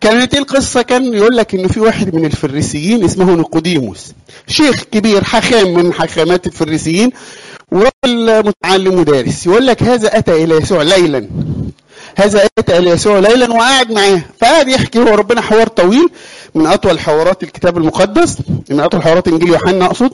كانت ايه القصه كان يقول لك ان في واحد من الفريسيين اسمه نيقوديموس شيخ كبير حاخام من حاخامات الفريسيين وراجل متعلم ودارس يقول لك هذا اتى الى يسوع ليلا هذا اتى الى يسوع ليلا وقعد معاه فقعد يحكي هو ربنا حوار طويل من اطول حوارات الكتاب المقدس من اطول حوارات انجيل يوحنا اقصد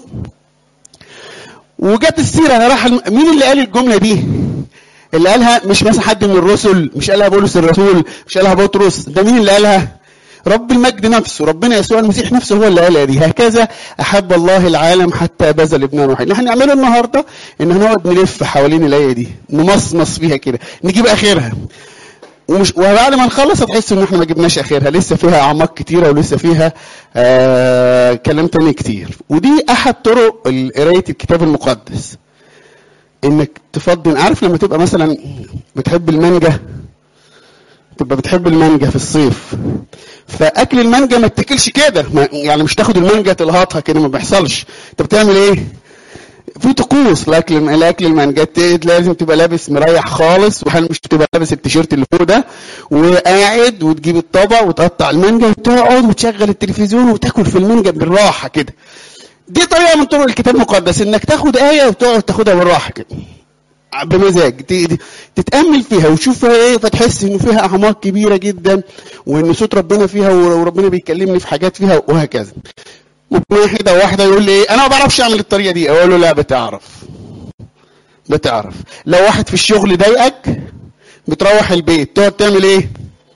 وجت السيره راح الم... مين اللي قال الجمله دي اللي قالها مش مثلا حد من الرسل مش قالها بولس الرسول مش قالها بطرس ده مين اللي قالها رب المجد نفسه ربنا يسوع المسيح نفسه هو اللي قالها دي هكذا احب الله العالم حتى بذل ابنه الوحيد اللي هنعمله النهارده ان هنقعد نلف حوالين الايه دي نمصمص فيها كده نجيب اخرها ومش وبعد ما نخلص هتحس ان احنا ما جبناش اخرها لسه فيها اعماق كتيره ولسه فيها آه كلام تاني كتير ودي احد طرق قرايه الكتاب المقدس انك تفضل عارف لما تبقى مثلا بتحب المانجا تبقى بتحب المانجا في الصيف فاكل المانجا ما تاكلش كده يعني مش تاخد المانجا تلهطها كده ما بيحصلش انت بتعمل ايه في طقوس لاكل لاكل المانجات لازم تبقى لابس مريح خالص وحال مش تبقى لابس التيشيرت اللي فوق ده وقاعد وتجيب الطبق وتقطع المانجا وتقعد وتشغل التلفزيون وتاكل في المانجا بالراحه كده دي طريقه من طرق الكتاب المقدس انك تاخد ايه وتقعد تاخدها بالراحه كده بمزاج تتامل فيها وتشوف فيها ايه فتحس ان فيها اعماق كبيره جدا وان صوت ربنا فيها وربنا بيكلمني في حاجات فيها وهكذا ممكن واحده واحده يقول لي ايه انا ما بعرفش اعمل الطريقه دي اقول له لا بتعرف بتعرف لو واحد في الشغل ضايقك بتروح البيت تقعد تعمل ايه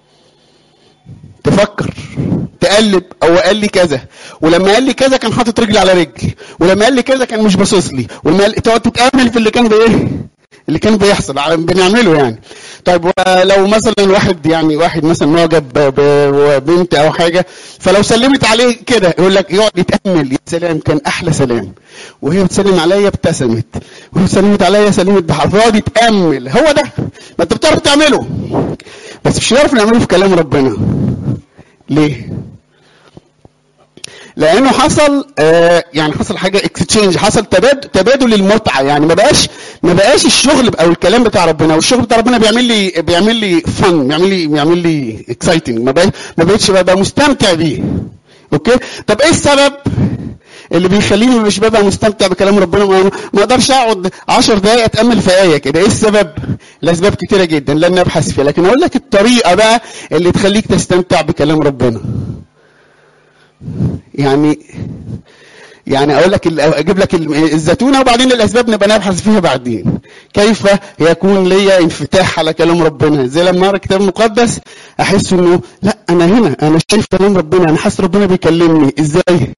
تفكر تقلب او قال لي كذا ولما قال لي كذا كان حاطط رجل على رجل ولما قال لي كذا كان مش باصص لي ولما قال تقعد تتامل في اللي كان بايه اللي كان بيحصل بنعمله يعني طيب لو مثلا واحد يعني واحد مثلا معجب ببنت او حاجه فلو سلمت عليه كده يقول لك يقعد يتامل يا سلام كان احلى سلام وهي بتسلم عليا ابتسمت وهي سلمت عليا سلمت بحرف يقعد يتامل هو ده ما انت بتعرف تعمله بس مش هنعرف نعمله في كلام ربنا ليه؟ لانه حصل آه يعني حصل حاجه اكستشينج حصل تبادل تبادل المتعه يعني ما بقاش ما بقاش الشغل او الكلام بتاع ربنا والشغل بتاع ربنا بيعمل لي بيعمل لي فن بيعمل لي بيعمل لي اكسايتنج ما بقاش ما بقتش ببقى مستمتع بيه اوكي طب ايه السبب اللي بيخليني مش ببقى مستمتع بكلام ربنا ما اقدرش اقعد 10 دقائق اتامل في ايه كده ايه السبب الاسباب كتيره جدا لن نبحث فيها لكن اقول لك الطريقه بقى اللي تخليك تستمتع بكلام ربنا يعني يعني اقول لك اجيب لك الزيتونه وبعدين الاسباب نبقى نبحث فيها بعدين كيف يكون لي انفتاح على كلام ربنا زي لما اقرا الكتاب المقدس احس انه لا انا هنا انا شايف كلام ربنا انا حاسس ربنا بيكلمني ازاي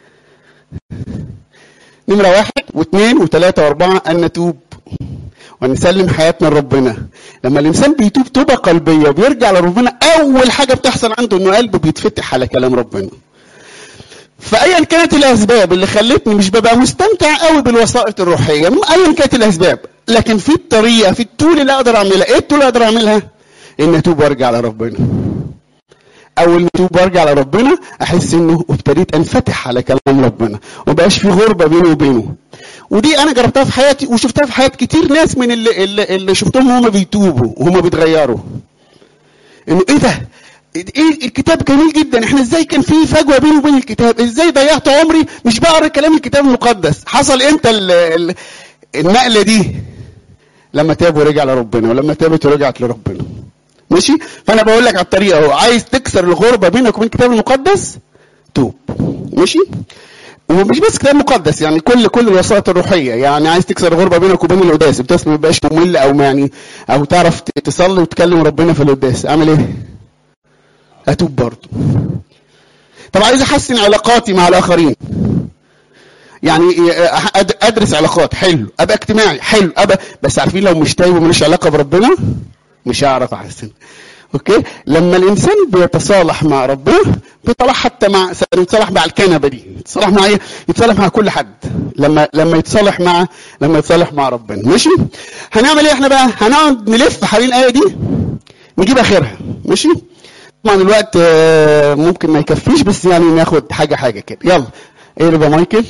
نمرة واحد واثنين وثلاثة وأربعة أن نتوب وأن نسلم حياتنا لربنا لما الإنسان بيتوب توبة قلبية وبيرجع لربنا أول حاجة بتحصل عنده إنه قلبه بيتفتح على كلام ربنا فايا كانت الاسباب اللي خلتني مش ببقى مستمتع قوي بالوسائط الروحيه ايا كانت الاسباب لكن في الطريقه في التول اللي اقدر اعملها ايه التول اللي اقدر اعملها ان اتوب وارجع لربنا اول ما اتوب وارجع لربنا احس انه ابتديت انفتح على كلام ربنا ومبقاش في غربه بيني وبينه ودي انا جربتها في حياتي وشفتها في حياه كتير ناس من اللي, اللي, اللي شفتهم وهم بيتوبوا وهم بيتغيروا انه ايه ده ايه الكتاب جميل جدا احنا ازاي كان في فجوه بيني وبين الكتاب ازاي ضيعت عمري مش بقرا كلام الكتاب المقدس حصل امتى النقله دي لما تاب ورجع لربنا ولما تابت ورجعت لربنا ماشي فانا بقول لك على الطريقه اهو عايز تكسر الغربه بينك وبين الكتاب المقدس توب ماشي ومش بس كتاب مقدس يعني كل كل الوسائط الروحيه يعني عايز تكسر الغربه بينك وبين القداس القداس ما يبقاش ممل او يعني او تعرف تصلي وتكلم ربنا في القداس اعمل ايه؟ اتوب برضه طب عايز احسن علاقاتي مع الاخرين يعني ادرس علاقات حلو ابقى اجتماعي حلو ابقى بس عارفين لو مش تايب وماليش علاقه بربنا مش هعرف احسن اوكي لما الانسان بيتصالح مع ربنا بيتصالح حتى مع يتصالح مع الكنبه دي يتصالح مع ايه يتصالح مع كل حد لما لما يتصالح مع لما يتصالح مع ربنا ماشي هنعمل ايه احنا بقى هنقعد نلف حوالين الايه دي نجيب اخرها ماشي طبعا الوقت ممكن ما يكفيش بس يعني ناخد حاجه حاجه كده يلا اقلب يا مايكل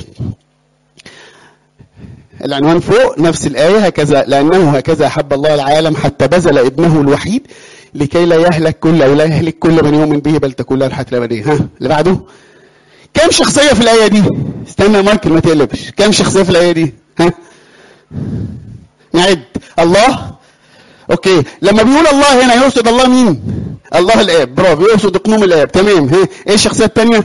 العنوان فوق نفس الآية هكذا لأنه هكذا أحب الله العالم حتى بذل ابنه الوحيد لكي لا يهلك كل او لا يهلك كل من يؤمن به بل تكون له الحياه الابديه ها اللي بعده كم شخصيه في الايه دي استنى يا مايكل ما تقلبش كم شخصيه في الايه دي ها نعد الله اوكي لما بيقول الله هنا يقصد الله مين الله الاب برافو يقصد اقنوم الاب تمام ها ايه الشخصيه الثانيه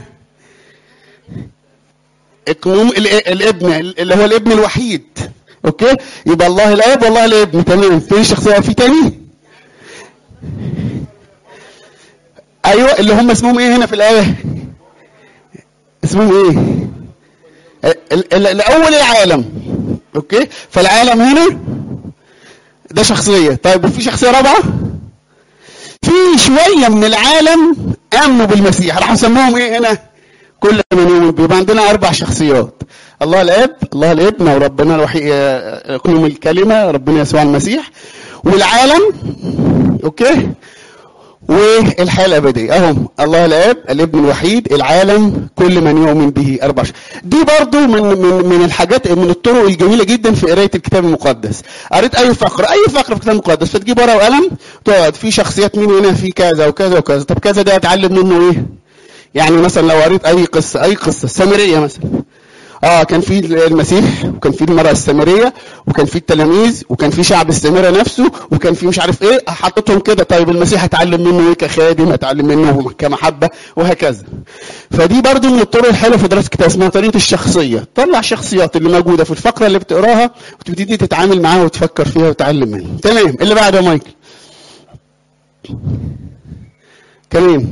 اقنوم ال- الابن اللي هو الابن الوحيد اوكي يبقى الله الاب والله الابن تمام في شخصيه في تاني ايوه اللي هم اسمهم ايه هنا في الايه اسمهم ايه ال- ال- الاول العالم اوكي فالعالم هنا ده شخصيه طيب وفي شخصيه رابعه في شويه من العالم امنوا بالمسيح راح نسموهم ايه هنا كل من يؤمن به يبقى عندنا اربع شخصيات الله الاب الله الابن وربنا الوحيد اقنوم الكلمه ربنا يسوع المسيح والعالم اوكي والحياه الابديه اهم الله الاب الابن الوحيد العالم كل من يؤمن به اربع شخص. دي برضو من من من الحاجات من الطرق الجميله جدا في قرايه الكتاب المقدس قريت اي فقره اي فقره في الكتاب المقدس فتجيب ورقه وقلم تقعد في شخصيات مين هنا في كذا وكذا وكذا طب كذا ده اتعلم منه ايه يعني مثلا لو قريت اي قصه اي قصه السامريه مثلا اه كان في المسيح وكان في المراه السامريه وكان في التلاميذ وكان في شعب السامره نفسه وكان في مش عارف ايه حطيتهم كده طيب المسيح اتعلم منه ايه كخادم اتعلم منه كمحبه وهكذا فدي برضو من الطرق الحلوه في دراسه الكتاب اسمها طريقه الشخصيه طلع الشخصيات اللي موجوده في الفقره اللي بتقراها وتبتدي تتعامل معاها وتفكر فيها وتتعلم منها تمام اللي بعده يا مايكل كريم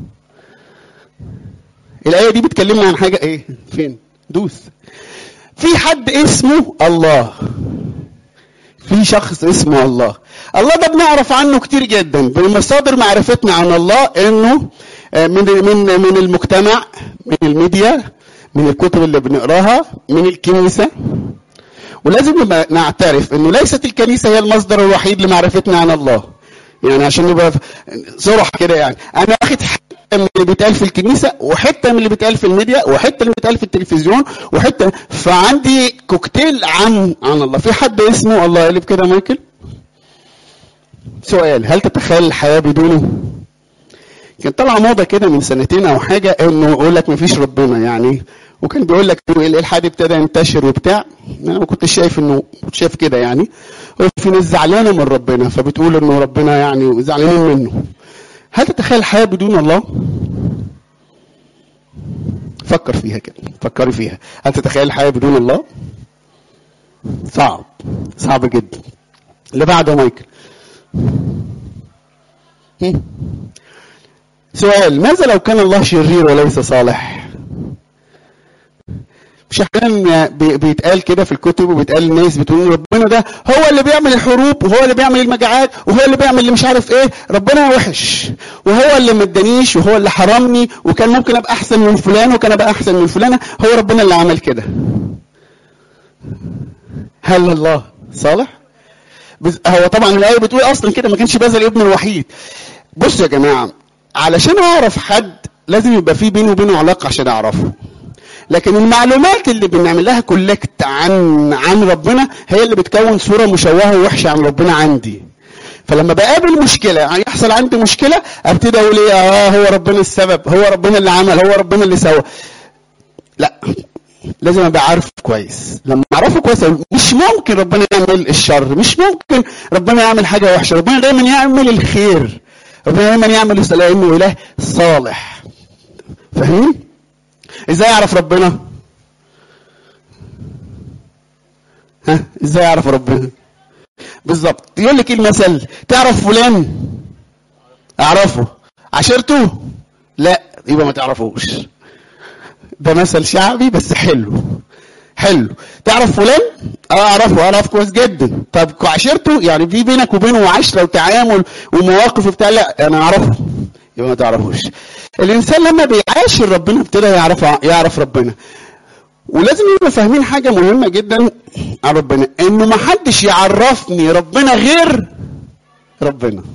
الآية دي بتكلمنا عن حاجة إيه؟ فين؟ دوس. في حد اسمه الله. في شخص اسمه الله. الله ده بنعرف عنه كتير جدا، من مصادر معرفتنا عن الله إنه من من من المجتمع، من الميديا، من الكتب اللي بنقراها، من الكنيسة. ولازم نعترف إنه ليست الكنيسة هي المصدر الوحيد لمعرفتنا عن الله. يعني عشان نبقى صرح كده يعني انا واخد حته من اللي بيتقال في الكنيسه وحته من اللي بيتقال في الميديا وحته اللي بيتقال في التلفزيون وحته فعندي كوكتيل عن عن الله في حد اسمه الله قلب كده مايكل سؤال هل تتخيل الحياه بدونه كان طلع موضه كده من سنتين او حاجه انه يقول لك مفيش ربنا يعني وكان بيقول لك انه الالحاد ابتدى ينتشر وبتاع انا ما كنتش شايف انه كنت شايف كده يعني في ناس زعلانه من ربنا فبتقول انه ربنا يعني زعلانين منه هل تتخيل الحياه بدون الله؟ فكر فيها كده فكري فيها هل تتخيل الحياه بدون الله؟ صعب صعب جدا اللي بعده مايكل سؤال ماذا لو كان الله شرير وليس صالح؟ مش احيانا بيتقال كده في الكتب وبيتقال الناس بتقول ربنا ده هو اللي بيعمل الحروب وهو اللي بيعمل المجاعات وهو اللي بيعمل اللي مش عارف ايه ربنا وحش وهو اللي ما ادانيش وهو اللي حرمني وكان ممكن ابقى احسن من فلان وكان ابقى احسن من فلانه هو ربنا اللي عمل كده هل الله صالح هو طبعا الايه بتقول اصلا كده ما كانش بذل ابنه الوحيد بصوا يا جماعه علشان اعرف حد لازم يبقى في بيني وبينه علاقه عشان اعرفه لكن المعلومات اللي بنعمل لها كولكت عن عن ربنا هي اللي بتكون صوره مشوهه ووحشه عن ربنا عندي فلما بقابل مشكله يحصل عندي مشكله ابتدي اقول ايه اه هو ربنا السبب هو ربنا اللي عمل هو ربنا اللي سوى لا لازم ابقى عارف كويس لما اعرفه كويس مش ممكن ربنا يعمل الشر مش ممكن ربنا يعمل حاجه وحشه ربنا دايما يعمل الخير ربنا دايما يعمل لانه اله صالح فاهمين ازاي اعرف ربنا ها ازاي اعرف ربنا بالظبط يقول لك ايه المثل تعرف فلان اعرفه عشرته لا يبقى ما تعرفوش ده مثل شعبي بس حلو حلو تعرف فلان اه اعرفه اعرف كويس جدا طب عشرته يعني في بينك وبينه عشره وتعامل ومواقف وبتاع لا انا اعرفه يبقى ما تعرفوش الانسان لما بيعاشر ربنا ابتدى يعرف يعرف ربنا ولازم نبقى فاهمين حاجه مهمه جدا عن ربنا انه ما حدش يعرفني ربنا غير ربنا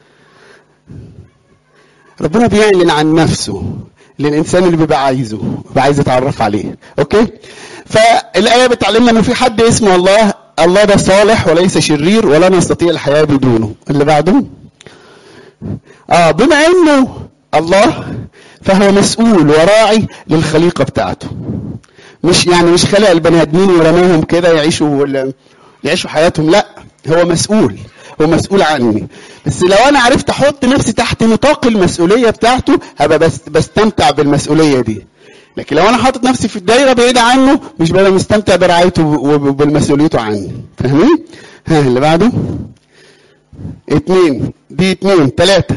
ربنا بيعلن عن نفسه للانسان اللي بيبقى عايزه بيبقى عايز يتعرف عليه اوكي فالايه بتعلمنا انه في حد اسمه الله الله ده صالح وليس شرير ولا نستطيع الحياه بدونه اللي بعده اه بما انه الله فهو مسؤول وراعي للخليقه بتاعته مش يعني مش خلق البني ادمين ورماهم كده يعيشوا ولا يعيشوا حياتهم لا هو مسؤول هو مسؤول عني بس لو انا عرفت احط نفسي تحت نطاق المسؤوليه بتاعته هبقى بس بستمتع بالمسؤوليه دي لكن لو انا حاطط نفسي في الدايره بعيده عنه مش ببقى مستمتع برعايته وبالمسؤوليته عني فاهمين ها اللي بعده اتنين دي اتنين تلاتة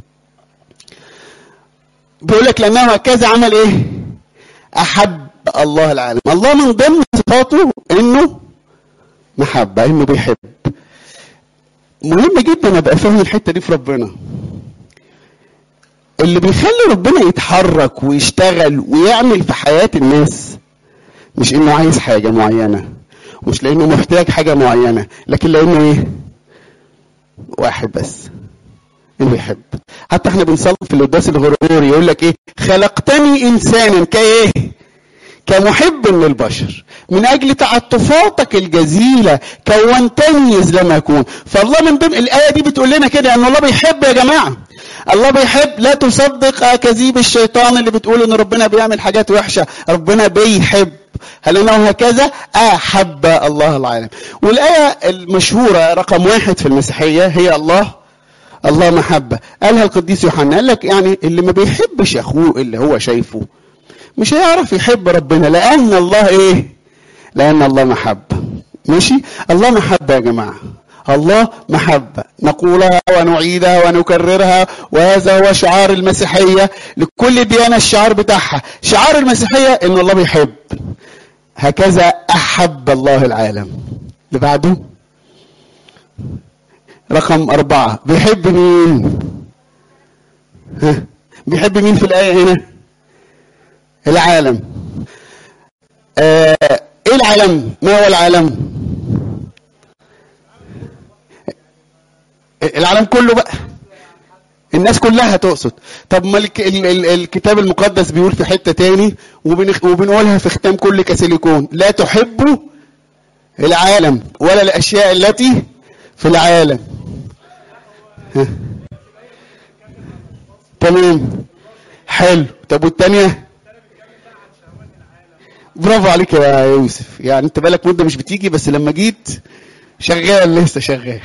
بيقول لك لانه هكذا عمل ايه احب الله العالم الله من ضمن صفاته انه محبة انه بيحب مهم جدا ابقى فاهم الحتة دي في ربنا اللي بيخلي ربنا يتحرك ويشتغل ويعمل في حياة الناس مش انه عايز حاجة معينة مش لانه محتاج حاجة معينة لكن لانه ايه واحد بس انه يحب حتى احنا بنصلي في القداس الغروري يقول لك ايه خلقتني انسانا كايه كمحب للبشر من اجل تعاطفاتك الجزيله كونتني اذ لم اكون فالله من ضمن الايه دي بتقول لنا كده ان الله بيحب يا جماعه الله بيحب لا تصدق اكاذيب الشيطان اللي بتقول ان ربنا بيعمل حاجات وحشه ربنا بيحب هل انه هكذا احب الله العالم والايه المشهوره رقم واحد في المسيحيه هي الله الله محبه قالها القديس يوحنا قال لك يعني اللي ما بيحبش اخوه اللي هو شايفه مش هيعرف يحب ربنا لان الله ايه لان الله محبه ماشي الله محبه يا جماعه الله محبة نقولها ونعيدها ونكررها وهذا هو شعار المسيحية لكل ديانة الشعار بتاعها شعار المسيحية ان الله بيحب هكذا احب الله العالم اللي بعده رقم أربعة بيحب مين ها بيحب مين في الآية هنا العالم آه ايه العالم ما هو العالم العالم كله بقى الناس كلها تقصد طب ما الك... ال... ال... الكتاب المقدس بيقول في حته تاني وبنخ... وبنقولها في ختام كل كاسيليكون لا تحبوا العالم ولا الاشياء التي في العالم ها. تمام حلو طب والتانية برافو عليك يا يوسف يعني انت بالك مده مش بتيجي بس لما جيت شغال لسه شغال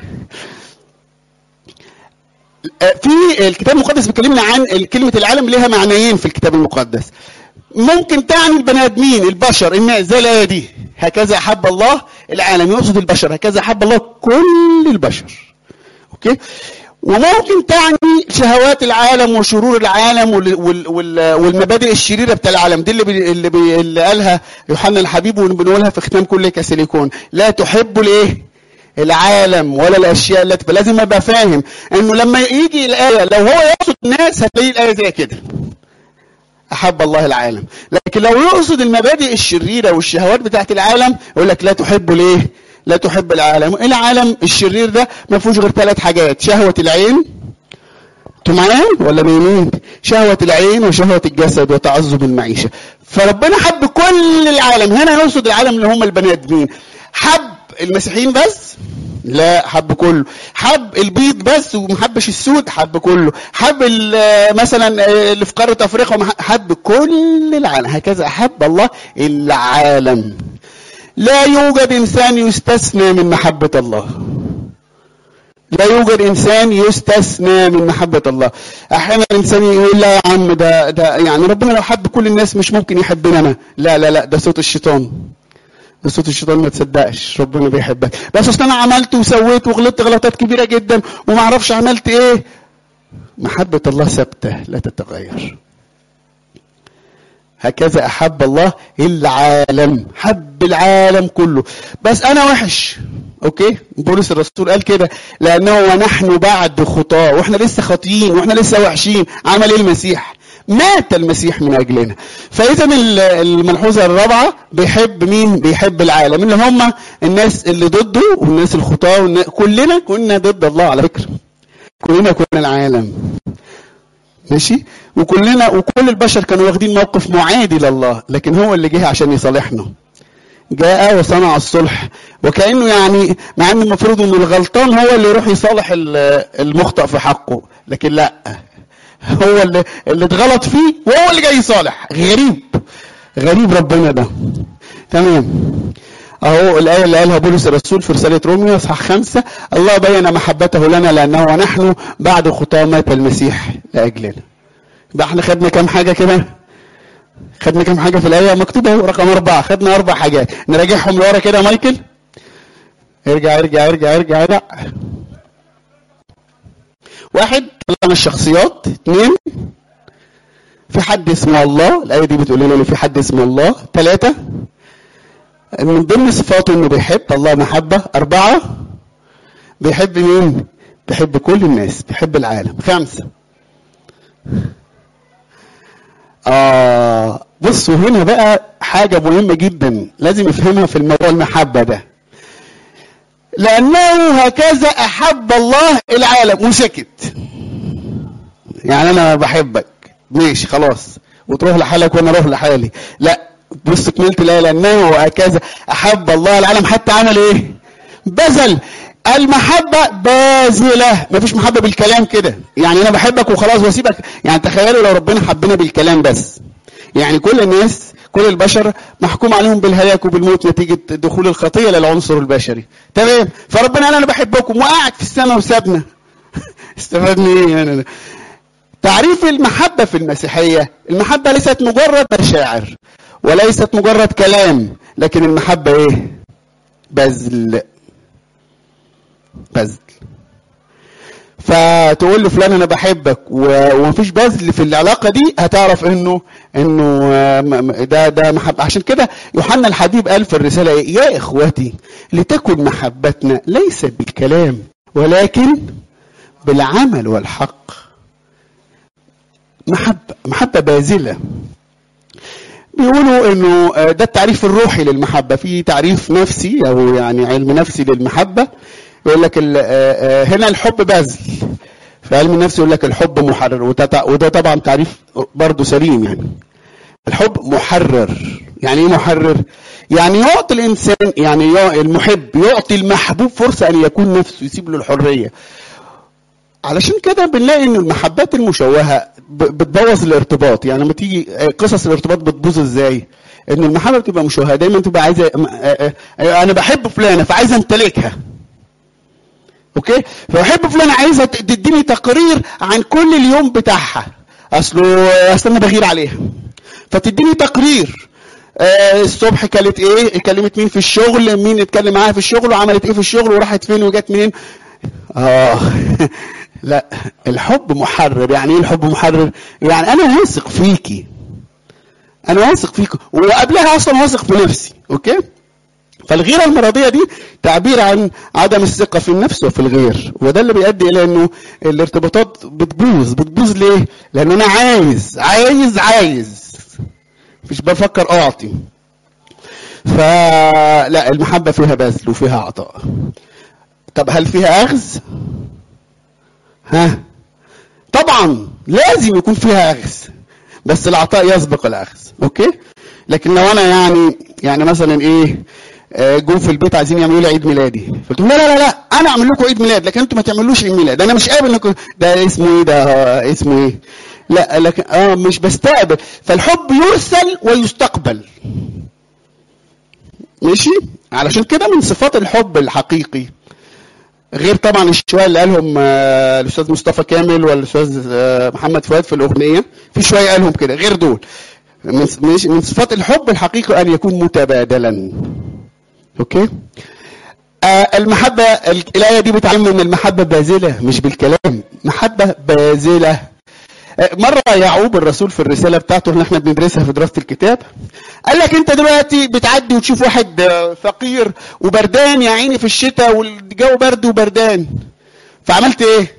في الكتاب المقدس بيكلمنا عن كلمة العالم لها معنيين في الكتاب المقدس ممكن تعني البني ادمين البشر الناس زي الايه دي هكذا احب الله العالم يقصد البشر هكذا احب الله كل البشر اوكي وممكن تعني شهوات العالم وشرور العالم وال وال وال والمبادئ الشريره بتاع العالم دي اللي بي اللي, بي اللي قالها يوحنا الحبيب وبنقولها في ختام كل كاسيليكون لا تحبوا الايه العالم ولا الاشياء التي فلازم ابقى فاهم انه لما يجي الايه لو هو يقصد الناس هتلاقي الايه زي كده احب الله العالم لكن لو يقصد المبادئ الشريره والشهوات بتاعت العالم يقول لك لا تحب الايه لا تحب العالم العالم الشرير ده ما فيهوش غير ثلاث حاجات شهوه العين انتوا معايا ولا مين شهوة العين وشهوة الجسد وتعذب المعيشة فربنا حب كل العالم هنا يقصد العالم اللي هم البني ادمين حب المسيحيين بس لا حب كله حب البيض بس ومحبش السود حب كله حب مثلا اللي في قاره افريقيا حب كل العالم هكذا احب الله العالم لا يوجد انسان يستثنى من محبه الله لا يوجد انسان يستثنى من محبه الله احيانا الانسان يقول لا يا عم ده ده يعني ربنا لو حب كل الناس مش ممكن يحبنا انا لا لا لا ده صوت الشيطان ده صوت الشيطان ما تصدقش ربنا بيحبك بس اصل انا عملت وسويت وغلطت غلطات كبيره جدا وما اعرفش عملت ايه محبه الله ثابته لا تتغير هكذا احب الله العالم حب العالم كله بس انا وحش اوكي بولس الرسول قال كده لانه ونحن بعد خطاه واحنا لسه خاطئين واحنا لسه وحشين عمل ايه المسيح مات المسيح من اجلنا فاذا الملحوظه الرابعه بيحب مين بيحب العالم اللي هم الناس اللي ضده والناس الخطاه والناس كلنا كنا ضد الله على فكره كلنا كنا العالم ماشي وكلنا وكل البشر كانوا واخدين موقف معادي لله لكن هو اللي جه عشان يصالحنا جاء وصنع الصلح وكانه يعني مع ان المفروض ان الغلطان هو اللي يروح يصالح المخطئ في حقه لكن لا هو اللي اللي اتغلط فيه وهو اللي جاي يصالح غريب غريب ربنا ده تمام اهو الايه اللي قالها بولس الرسول في رساله روميا اصحاح خمسة الله بين محبته لنا لانه ونحن بعد خطاه مات المسيح لاجلنا يبقى احنا خدنا كام حاجه كده خدنا كام حاجه في الايه مكتوبه اهو رقم اربعه خدنا اربع حاجات نراجعهم لورا كده مايكل ارجع ارجع ارجع ارجع ارجع واحد طلعنا الشخصيات اثنين في حد اسمه الله الآية دي بتقول لنا إن في حد اسمه الله ثلاثة من ضمن صفاته إنه بيحب الله محبة أربعة بيحب مين؟ بيحب كل الناس بيحب العالم خمسة آه بصوا هنا بقى حاجة مهمة جدا لازم يفهمها في الموضوع المحبة ده لأنه هكذا أحب الله العالم وسكت يعني أنا بحبك ماشي خلاص وتروح لحالك وأنا أروح لحالي لا بص كملت الآية لأنه هكذا أحب الله العالم حتى عمل إيه؟ بذل المحبة باذلة مفيش محبة بالكلام كده يعني أنا بحبك وخلاص وأسيبك يعني تخيلوا لو ربنا حبنا بالكلام بس يعني كل الناس كل البشر محكوم عليهم بالهلاك وبالموت نتيجة دخول الخطية للعنصر البشري تمام فربنا قال أنا بحبكم وقعد في السماء وسابنا استفدني ايه يعني تعريف المحبة في المسيحية المحبة ليست مجرد مشاعر وليست مجرد كلام لكن المحبة ايه بذل بذل فتقول لفلان انا بحبك ومفيش بذل في العلاقه دي هتعرف انه انه ده ده محبه عشان كده يوحنا الحبيب قال في الرساله ايه يا اخوتي لتكن محبتنا ليست بالكلام ولكن بالعمل والحق محبه محبه باذله بيقولوا انه ده التعريف الروحي للمحبه في تعريف نفسي او يعني علم نفسي للمحبه يقول لك هنا الحب بذل في علم النفس يقول لك الحب محرر وده طبعا تعريف برضه سليم يعني الحب محرر يعني ايه محرر يعني يعطي الانسان يعني المحب يعطي المحبوب فرصه ان يكون نفسه يسيب له الحريه علشان كده بنلاقي ان المحبات المشوهه بتبوظ الارتباط يعني لما تيجي قصص الارتباط بتبوظ ازاي ان المحبه بتبقى مشوهه دايما تبقى عايزه انا بحب فلانه فعايزه امتلكها اوكي فبحب فلان عايزه تديني تقرير عن كل اليوم بتاعها اصله اصل انا بغير عليها فتديني تقرير آه الصبح كانت ايه كلمت مين في الشغل مين اتكلم معاها في الشغل وعملت ايه في الشغل وراحت فين وجت منين اه لا الحب محرر يعني ايه الحب محرر يعني انا واثق فيكي انا واثق فيكي وقبلها اصلا واثق في نفسي اوكي فالغيره المرضيه دي تعبير عن عدم الثقه في النفس وفي الغير وده اللي بيؤدي الى انه الارتباطات بتبوظ بتبوظ ليه لان انا عايز عايز عايز مش بفكر اعطي فلا المحبه فيها بذل وفيها عطاء طب هل فيها اخذ ها طبعا لازم يكون فيها اخذ بس العطاء يسبق الاخذ اوكي لكن لو انا يعني يعني مثلا ايه جم في البيت عايزين يعملوا لي عيد ميلادي قلت لهم لا لا لا لا انا اعمل لكم عيد ميلاد لكن انتوا ما تعملوش عيد ميلاد انا مش قابل انكم ده اسمه ايه ده اسمه ايه لا لكن اه مش بستقبل فالحب يرسل ويستقبل ماشي علشان كده من صفات الحب الحقيقي غير طبعا الشويه اللي قالهم آه الاستاذ مصطفى كامل والاستاذ آه محمد فؤاد في الاغنيه في شويه قالهم كده غير دول من من صفات الحب الحقيقي ان يكون متبادلا اوكي آه المحبه الايه دي بتعلمنا ان المحبه باذله مش بالكلام محبه باذله مرة يعقوب الرسول في الرسالة بتاعته اللي احنا بندرسها في دراسة الكتاب قال لك انت دلوقتي بتعدي وتشوف واحد فقير وبردان يا عيني في الشتاء والجو برد وبردان فعملت ايه؟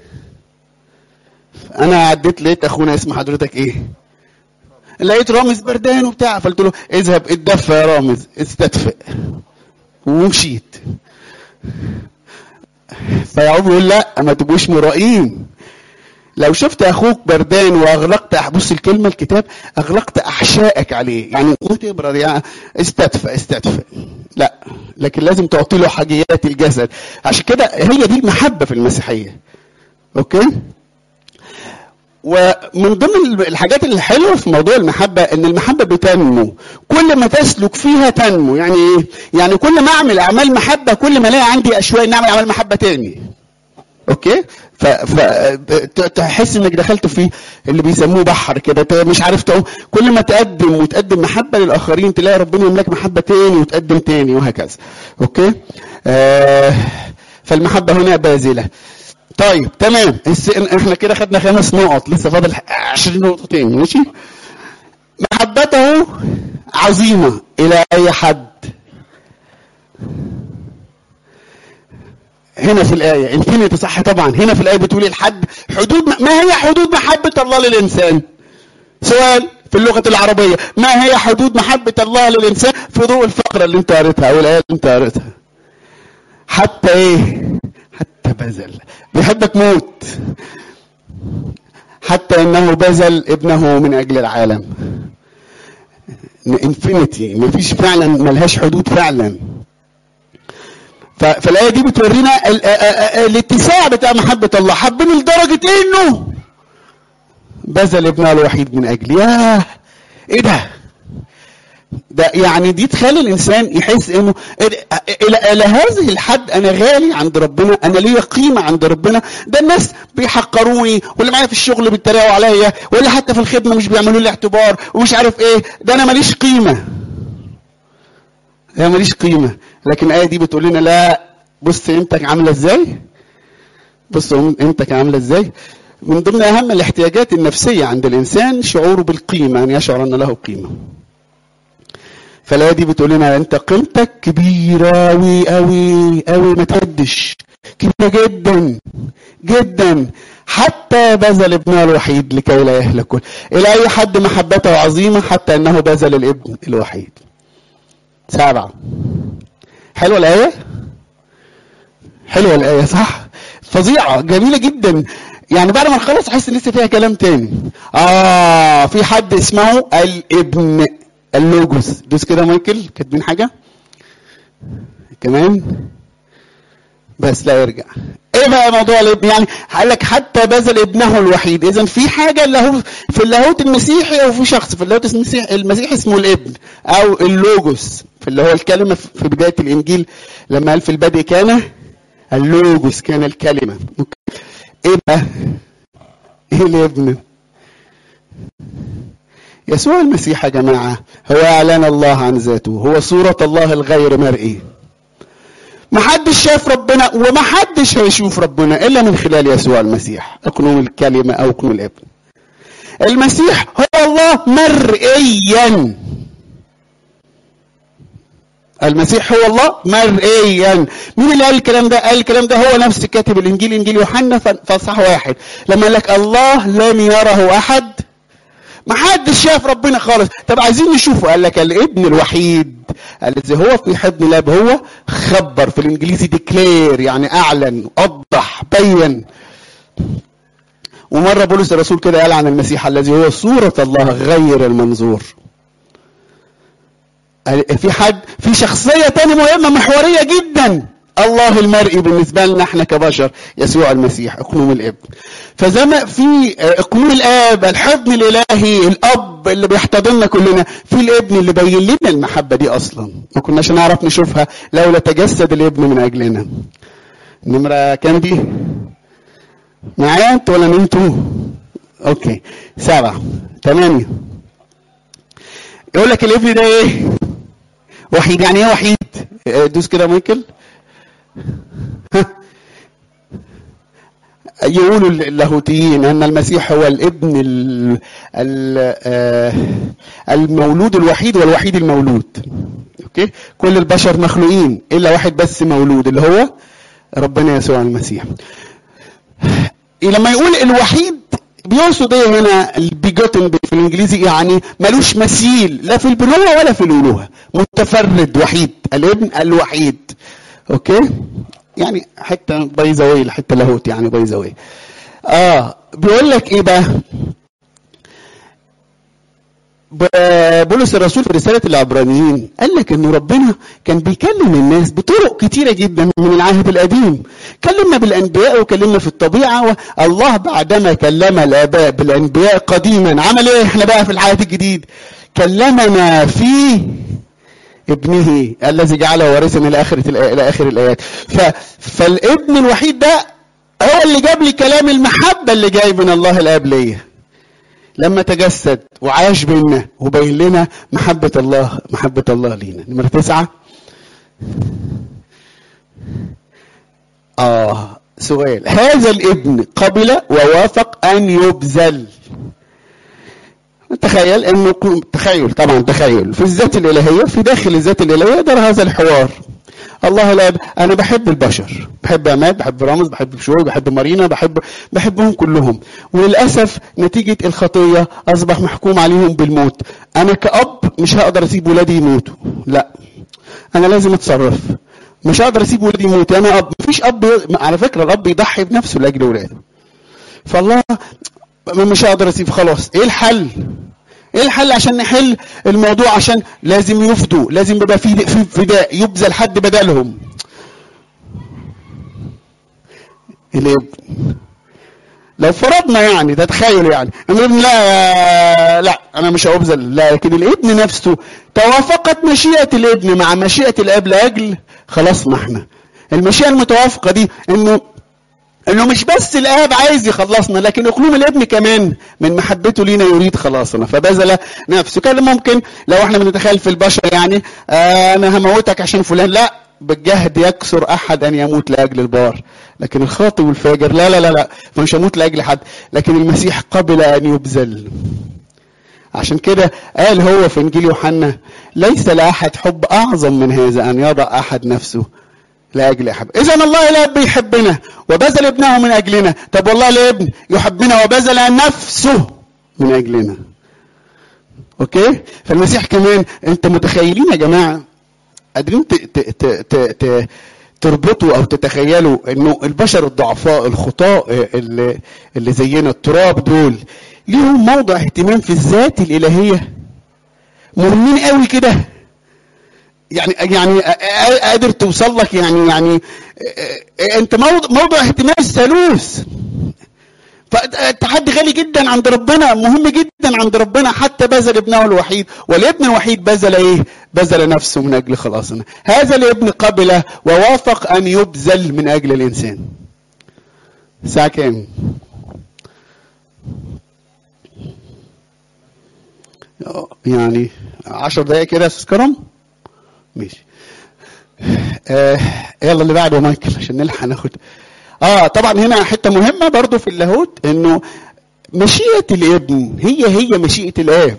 انا عديت لقيت اخونا اسم حضرتك ايه؟ لقيت رامز بردان وبتاع فقلت له اذهب اتدفى يا رامز استدفئ ومشيت فيعقوب يقول لا ما تبقوش مرائين لو شفت اخوك بردان واغلقت بص الكلمه الكتاب اغلقت احشائك عليه يعني تبرد يعني استدفى استدفى لا لكن لازم تعطي له حاجيات الجسد عشان كده هي دي المحبه في المسيحيه اوكي ومن ضمن الحاجات الحلوه في موضوع المحبه ان المحبه بتنمو كل ما تسلك فيها تنمو يعني ايه يعني كل ما اعمل اعمال محبه كل ما الاقي عندي اشواق ان اعمل اعمال محبه تاني اوكي ف... ف... تحس انك دخلت في اللي بيسموه بحر كده مش عارف تعوم كل ما تقدم وتقدم محبه للاخرين تلاقي ربنا يملك محبه تاني وتقدم تاني وهكذا اوكي آه فالمحبه هنا باذله طيب تمام احنا كده خدنا خمس نقط لسه فاضل 20 نقطه تاني ماشي محبته عظيمه الى اي حد هنا في الآية انفينيتي صح طبعا هنا في الآية بتقول الحد حدود ما هي حدود محبة الله للإنسان سؤال في اللغة العربية ما هي حدود محبة الله للإنسان في ضوء الفقرة اللي انت قريتها أو الآية اللي انت قريتها حتى ايه حتى بذل بيحبك موت حتى انه بذل ابنه من اجل العالم انفينيتي مفيش فعلا ملهاش حدود فعلا فالايه دي بتورينا الاتساع بتاع محبه الله حبني لدرجه انه بذل ابنه الوحيد من اجلي ياه ايه ده ده يعني دي تخلي الانسان يحس انه الى الى هذه الحد انا غالي عند ربنا انا ليا قيمه عند ربنا ده الناس بيحقروني واللي معايا في الشغل بيتريقوا عليا واللي حتى في الخدمه مش بيعملوا لي اعتبار ومش عارف ايه ده انا ماليش قيمه هي ماليش قيمة لكن الآية دي بتقول لنا لا بص قيمتك عاملة ازاي بص قيمتك عاملة ازاي من ضمن أهم الاحتياجات النفسية عند الإنسان شعوره بالقيمة أن يشعر أن له قيمة فالآية دي بتقول لنا أنت قيمتك كبيرة أوي أوي أوي ما تهدش كبيرة جدا جدا حتى بذل ابنه الوحيد لكي لا يهلك كل إلى أي حد محبته عظيمة حتى أنه بذل الابن الوحيد سبعة حلوة الآية حلوة الآية صح فظيعة جميلة جدا يعني بعد ما نخلص احس ان لسه فيها كلام تاني اه في حد اسمه الابن اللوجوس دوس كده مايكل كاتبين حاجه كمان بس لا يرجع ايه بقى موضوع الابن يعني قال لك حتى بذل ابنه الوحيد اذا في حاجه اللي هو في اللاهوت المسيحي او في شخص في اللاهوت المسيحي المسيحي اسمه الابن او اللوجوس في اللي هو الكلمه في بدايه الانجيل لما قال في البدء كان اللوجوس كان الكلمه ايه بقى ايه الابن يسوع المسيح يا جماعه هو اعلان الله عن ذاته هو صوره الله الغير مرئي محدش شاف ربنا ومحدش هيشوف ربنا الا من خلال يسوع المسيح اقنوم الكلمه او اقنوم الابن المسيح هو الله مرئيا المسيح هو الله مرئيا مين اللي قال الكلام ده قال الكلام ده هو نفس كاتب الانجيل انجيل يوحنا فصح واحد لما قال لك الله لم يره احد ما حدش شاف ربنا خالص طب عايزين نشوفه قال لك الابن الوحيد الذي هو في حضن الاب هو خبر في الانجليزي ديكلير يعني اعلن وضح بين ومره بولس الرسول كده قال عن المسيح الذي هو صوره الله غير المنظور في حد في شخصيه تاني مهمه محوريه جدا الله المرئي بالنسبه لنا احنا كبشر يسوع المسيح اقنوم الابن فزي ما في اقنوم الاب الحضن الالهي الاب اللي بيحتضننا كلنا في الابن اللي بين لنا المحبه دي اصلا ما كناش نعرف نشوفها لولا تجسد الابن من اجلنا نمره كام دي معايا انتوا ولا نمتوا اوكي سبعه ثمانيه يقول لك الابن ده ايه وحيد يعني ايه وحيد دوس كده مايكل يقولوا اللاهوتيين ان المسيح هو الابن المولود الوحيد والوحيد المولود اوكي كل البشر مخلوقين الا واحد بس مولود اللي هو ربنا يسوع المسيح لما يقول الوحيد بيقصد ايه هنا البيجوتن في الانجليزي يعني ملوش مثيل لا في البنوة ولا في الالوهه متفرد وحيد الابن الوحيد اوكي يعني حته باي ذا واي حته لاهوت يعني باي ذا واي اه بيقول لك ايه بقى ب- بولس الرسول في رسالة العبرانيين قال لك ان ربنا كان بيكلم الناس بطرق كتيرة جدا من العهد القديم كلمنا بالانبياء وكلمنا في الطبيعة والله بعدما كلم الاباء بالانبياء قديما عمل ايه احنا بقى في العهد الجديد كلمنا في ابنه الذي جعله وارثا الى اخر الى اخر الايات ف... فالابن الوحيد ده هو اللي جاب لي كلام المحبه اللي جاي من الله الاب ليا لما تجسد وعاش بينا وبين لنا محبة الله محبة الله لينا نمرة تسعة آه سؤال هذا الابن قبل ووافق أن يبذل تخيل انه تخيل طبعا تخيل في الذات الالهيه في داخل الذات الالهيه يقدر هذا الحوار الله الاب انا بحب البشر بحب عماد بحب رامز بحب شوي بحب مارينا بحب بحبهم كلهم وللاسف نتيجه الخطيه اصبح محكوم عليهم بالموت انا كاب مش هقدر اسيب ولادي يموتوا لا انا لازم اتصرف مش هقدر اسيب ولادي يموتوا انا اب مفيش اب على فكره الاب يضحي بنفسه لاجل ولاده فالله مش هقدر اسيب خلاص ايه الحل ايه الحل عشان نحل الموضوع عشان لازم يفدوا لازم يبقى في في فداء يبذل حد بدلهم الابن لو فرضنا يعني تتخيل يعني الابن لا لا انا مش هابذل لا لكن الابن نفسه توافقت مشيئه الابن مع مشيئه الاب لاجل خلاص احنا المشيئه المتوافقه دي انه انه مش بس الاب عايز يخلصنا لكن اقلوم الابن كمان من محبته لينا يريد خلاصنا فبذل نفسه كان ممكن لو احنا بنتخيل في البشر يعني آه انا هموتك عشان فلان لا بالجهد يكسر احد ان يموت لاجل البار لكن الخاطئ والفاجر لا لا لا لا فمش هموت لاجل حد لكن المسيح قبل ان يبذل عشان كده قال هو في انجيل يوحنا ليس لاحد حب اعظم من هذا ان يضع احد نفسه لاجل احب اذا الله الاب بيحبنا وبذل ابنه من اجلنا طب والله الابن يحبنا وبذل نفسه من اجلنا اوكي فالمسيح كمان انت متخيلين يا جماعه قادرين ت- ت- ت- ت- ت- تربطوا او تتخيلوا انه البشر الضعفاء الخطاء اللي, اللي زينا التراب دول ليهم موضع اهتمام في الذات الالهيه مهمين قوي كده يعني يعني قادر توصل لك يعني يعني انت موضع, موضع اهتمام الثالوث فالتحدي غالي جدا عند ربنا مهم جدا عند ربنا حتى بذل ابنه الوحيد والابن الوحيد بذل ايه بذل نفسه من اجل خلاصنا هذا الابن قبل ووافق ان يبذل من اجل الانسان الساعه كام يعني عشر دقايق كده يا استاذ كرم ماشي آه يلا اللي بعده يا مايكل عشان نلحق ناخد اه طبعا هنا حته مهمه برضو في اللاهوت انه مشيئه الابن هي هي مشيئه الاب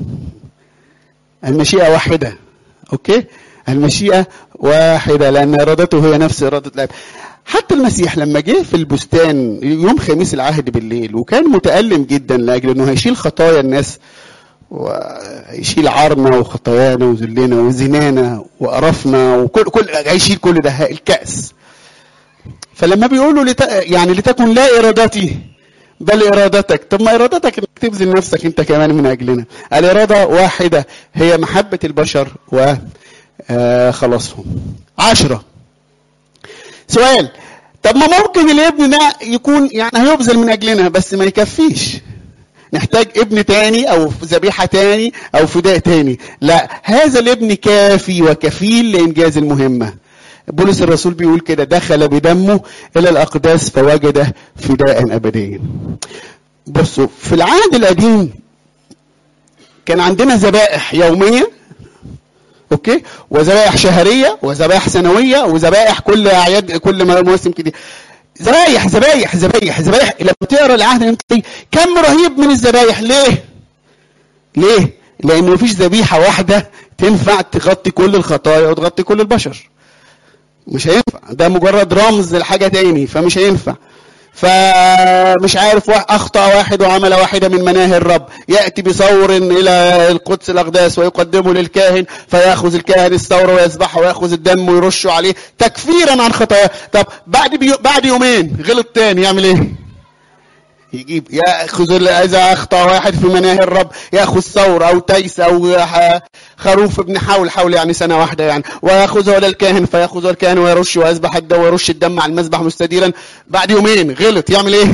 المشيئه واحده اوكي المشيئه واحده لان ارادته هي نفس اراده الاب حتى المسيح لما جه في البستان يوم خميس العهد بالليل وكان متألم جدا لاجل انه هيشيل خطايا الناس ويشيل عارنا وخطايانا وذلنا وزنانا وقرفنا وكل كل هيشيل كل ده الكأس فلما بيقولوا لت... يعني لتكن لا ارادتي بل ارادتك طب ما ارادتك انك تبذل نفسك انت كمان من اجلنا الاراده واحده هي محبه البشر وخلاصهم عشرة سؤال طب ما ممكن الابن ده يكون يعني هيبذل من اجلنا بس ما يكفيش نحتاج ابن تاني او ذبيحة تاني او فداء تاني لا هذا الابن كافي وكفيل لانجاز المهمة بولس الرسول بيقول كده دخل بدمه الى الاقداس فوجد فداء ابديا بصوا في العهد القديم كان عندنا ذبائح يوميه اوكي وذبائح شهريه وذبائح سنويه وذبائح كل اعياد كل مواسم كده ذبايح ذبايح ذبايح ذبايح لما تقرا العهد القديم كم رهيب من الذبايح ليه؟ ليه؟ لان مفيش ذبيحه واحده تنفع تغطي كل الخطايا وتغطي كل البشر مش هينفع ده مجرد رمز لحاجه تاني فمش هينفع فمش عارف اخطا واحد وعمل واحده من مناهي الرب ياتي بثور الى القدس الاقداس ويقدمه للكاهن فياخذ الكاهن الثور ويذبحه وياخذ الدم ويرشه عليه تكفيرا عن خطاياه طب بعد بيو بعد يومين غلط تاني يعمل ايه يجيب ياخذ ال- اذا اخطا واحد في مناهي الرب ياخذ ثور او تيس او ح- خروف ابن حول حول يعني سنه واحده يعني وياخذه للكاهن فياخذه الكاهن ويرش ويذبح الدم ويرش الدم على المذبح مستديرا بعد يومين غلط يعمل ايه؟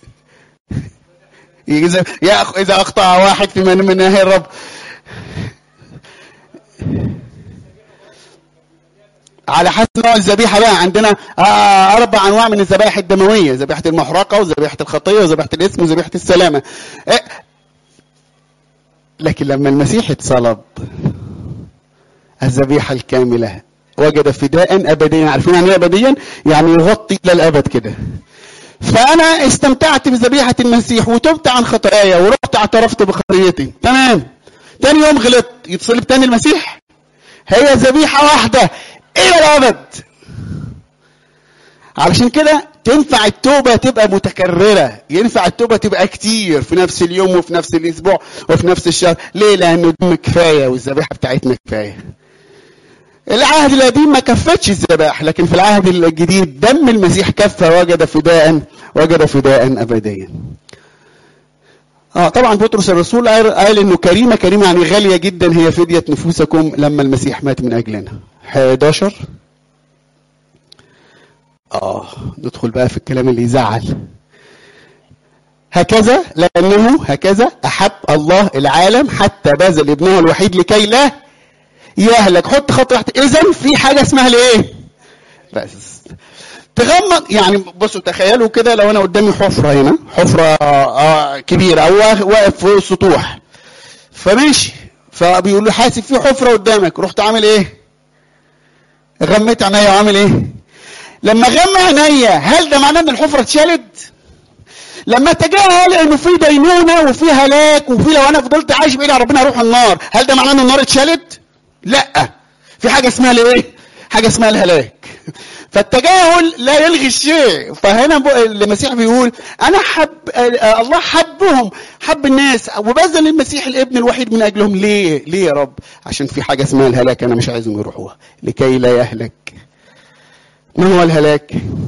اذا يأخ- اذا اخطا واحد في من مناهي الرب على حسب نوع الذبيحه بقى عندنا آه اربع انواع من الذبائح الدمويه ذبيحه المحرقه وذبيحه الخطيه وذبيحه الاسم وذبيحه السلامه إيه؟ لكن لما المسيح اتصلب الذبيحه الكامله وجد فداء ابديا عارفين يعني ايه ابديا يعني يغطي الى الابد كده فانا استمتعت بذبيحه المسيح وتبت عن خطاياي ورحت اعترفت بخطيتي تمام تاني يوم غلطت يتصلب تاني المسيح هي ذبيحه واحده الى الابد علشان كده تنفع التوبة تبقى متكررة ينفع التوبة تبقى كتير في نفس اليوم وفي نفس الأسبوع وفي نفس الشهر ليه لأنه دم كفاية والذبيحة بتاعتنا كفاية العهد القديم ما كفتش الذبائح لكن في العهد الجديد دم المسيح كفى وجد فداء وجد فداء أبديا اه طبعا بطرس الرسول قال قال انه كريمه كريمه يعني غاليه جدا هي فديه نفوسكم لما المسيح مات من اجلنا 11 اه ندخل بقى في الكلام اللي يزعل هكذا لانه هكذا احب الله العالم حتى بذل ابنه الوحيد لكي لا يهلك حط خط تحت اذا في حاجه اسمها الايه بس تغمض يعني بصوا تخيلوا كده لو انا قدامي حفره هنا حفره آه كبيره او واقف فوق السطوح فماشي فبيقول له حاسب في حفره قدامك رحت عامل ايه غميت عينيا وعامل ايه لما غمى عينيا هل ده معناه ان الحفره اتشالت لما تجاهل انه في دينونه وفي هلاك وفي لو انا فضلت عايش بعيد عن ربنا هروح النار هل ده معناه ان النار اتشالت لا في حاجه اسمها الايه حاجه اسمها الهلاك فالتجاهل لا يلغي الشيء فهنا المسيح بيقول انا حب الله حبهم حب الناس وبذل المسيح الابن الوحيد من اجلهم ليه ليه يا رب عشان في حاجه اسمها الهلاك انا مش عايزهم يروحوها لكي لا يهلك ما هو الهلاك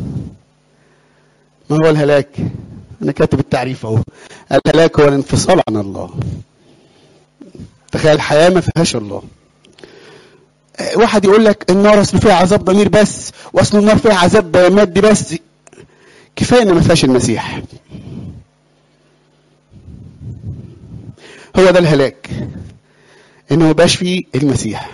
ما هو الهلاك انا كاتب التعريف اهو الهلاك هو الانفصال عن الله تخيل الحياه ما فيهاش الله واحد يقول لك النار اصل فيها عذاب ضمير بس واصل النار فيها عذاب مادي بس كفايه ان ما فيهاش المسيح هو ده الهلاك ان ما يبقاش فيه المسيح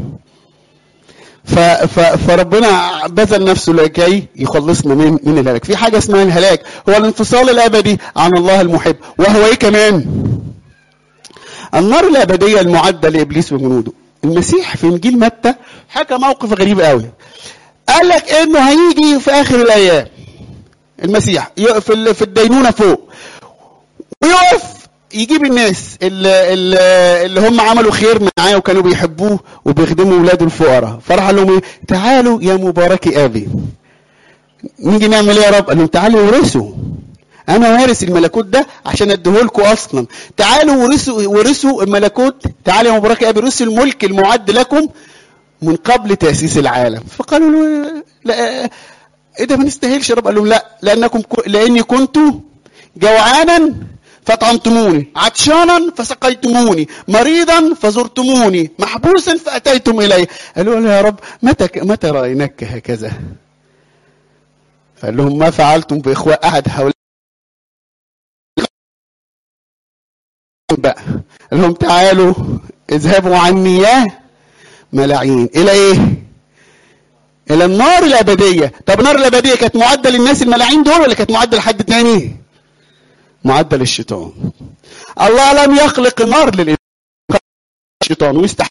ف ف فربنا بذل نفسه لكي يخلصنا من من الهلاك في حاجه اسمها الهلاك هو الانفصال الابدي عن الله المحب وهو ايه كمان النار الابديه المعده لابليس وجنوده المسيح في انجيل متى حكى موقف غريب قوي قال لك انه هيجي في اخر الايام المسيح في في الدينونه فوق ويقف يجيب الناس اللي, اللي, اللي هم عملوا خير معاه وكانوا بيحبوه وبيخدموا ولاده الفقراء فراح قال لهم ايه تعالوا يا مبارك ابي نيجي نعمل ايه يا رب قال لهم تعالوا ورثوا انا وارث الملكوت ده عشان اديهولكم اصلا تعالوا ورثوا ورثوا الملكوت تعالوا يا مبارك ابي ورثوا الملك المعد لكم من قبل تاسيس العالم فقالوا له لا ايه ده ما نستاهلش يا رب قال لهم لا لانكم لاني كنت جوعانا فاطعمتموني عطشانا فسقيتموني مريضا فزرتموني محبوسا فاتيتم الي قالوا له يا رب متى متى رايناك هكذا قال لهم ما فعلتم باخوة احد هؤلاء بقى قال لهم تعالوا اذهبوا عني يا ملاعين الى ايه الى النار الابديه طب النار الابديه كانت معده للناس الملاعين دول ولا كانت معده لحد تاني معده للشيطان الله لم يخلق النار للشيطان ويستحق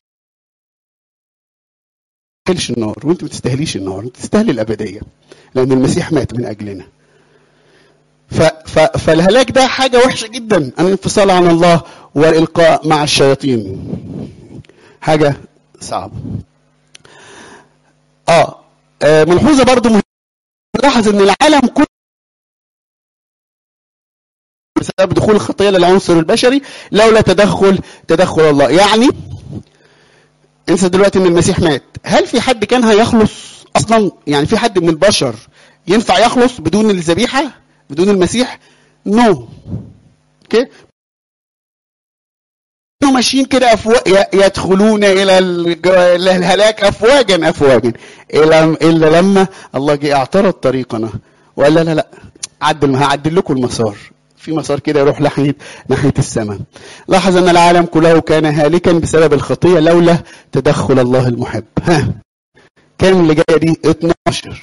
تستاهلش النار وانت ما تستاهليش النار انت تستاهل الابديه لان المسيح مات من اجلنا ف ف فالهلاك ده حاجه وحشه جدا الانفصال عن الله والالقاء مع الشياطين حاجه صعبه اه, آه ملحوظه برضو مهمه نلاحظ ان العالم كله بسبب دخول الخطيه للعنصر البشري لولا تدخل تدخل الله يعني انسى دلوقتي ان المسيح مات هل في حد كان هيخلص اصلا يعني في حد من البشر ينفع يخلص بدون الذبيحه بدون المسيح نو no. اوكي كانوا ماشيين كده أفواج يدخلون الى الهلاك افواجا افواجا الى الا لما الله جه اعترض طريقنا وقال لا لا لا عدل هعدل لكم المسار في مسار كده يروح ناحيه ناحيه السماء لاحظ ان العالم كله كان هالكا بسبب الخطيه لولا تدخل الله المحب ها كام اللي جايه دي 12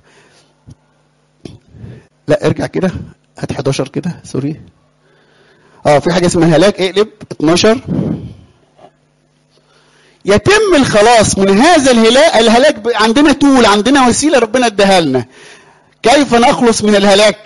لا ارجع كده هات 11 كده سوري اه في حاجه اسمها هلاك اقلب 12 يتم الخلاص من هذا الهلاك الهلاك عندنا تول عندنا وسيله ربنا اداها لنا كيف نخلص من الهلاك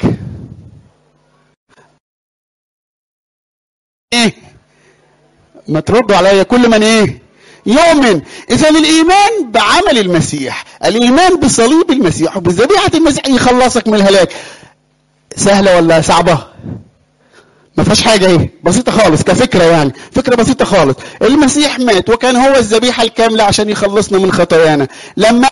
ايه ما تردوا عليا كل من ايه يؤمن اذا الايمان بعمل المسيح الايمان بصليب المسيح وبذبيحه المسيح يخلصك من الهلاك سهله ولا صعبه ما فيهاش حاجه ايه بسيطه خالص كفكره يعني فكره بسيطه خالص المسيح مات وكان هو الذبيحه الكامله عشان يخلصنا من خطايانا لما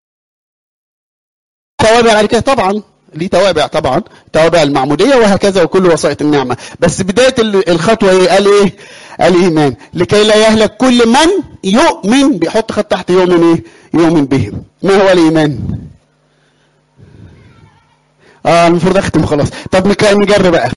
توابع على كده طبعا ليه توابع طبعا توابع المعموديه وهكذا وكل وسائط النعمه بس بدايه الخطوه ايه قال ايه الايمان لكي لا يهلك كل من يؤمن بيحط خط تحت يؤمن ايه يؤمن بهم ما هو الايمان اه المفروض اختم خلاص طب نجرب بقى